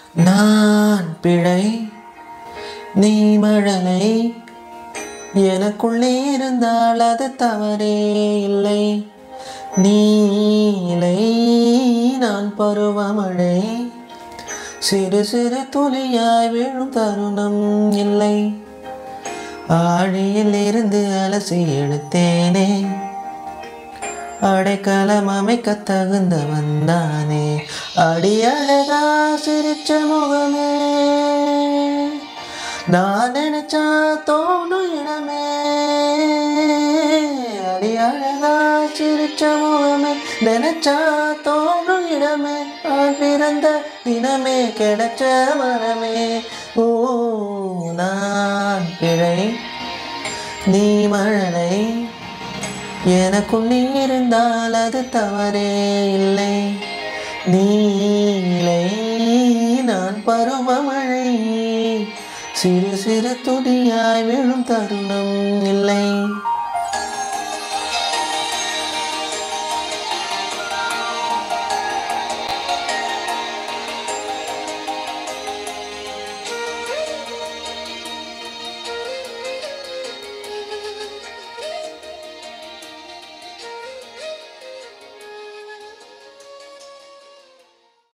நான் பிழை நீ மழலை எனக்குள்ளே இருந்தால் அது தவறே இல்லை நீலை நான் பருவமழை சிறு சிறு துளியாய் விழும் தருணம் இல்லை ஆழியில் இருந்து அலசி எடுத்தேனே அடைக்கலம் அமைக்க தகுந்த வந்தானே அடியழகா சிரிச்ச முகமே நான் நினைச்சா தோணும் இடமே அடியழகா சிரிச்ச முகமே நினைச்சா தோணும் இடமே நான் பிறந்த தினமே கிடைச்ச மரமே ஓ நான் பிழை நீ மழலை எனக்குள் நீ இருந்தால் அது தவறே இல்லை நீலை நான் பருவமழை சிறு சிறு துளியாய் விழும் தருணம் இல்லை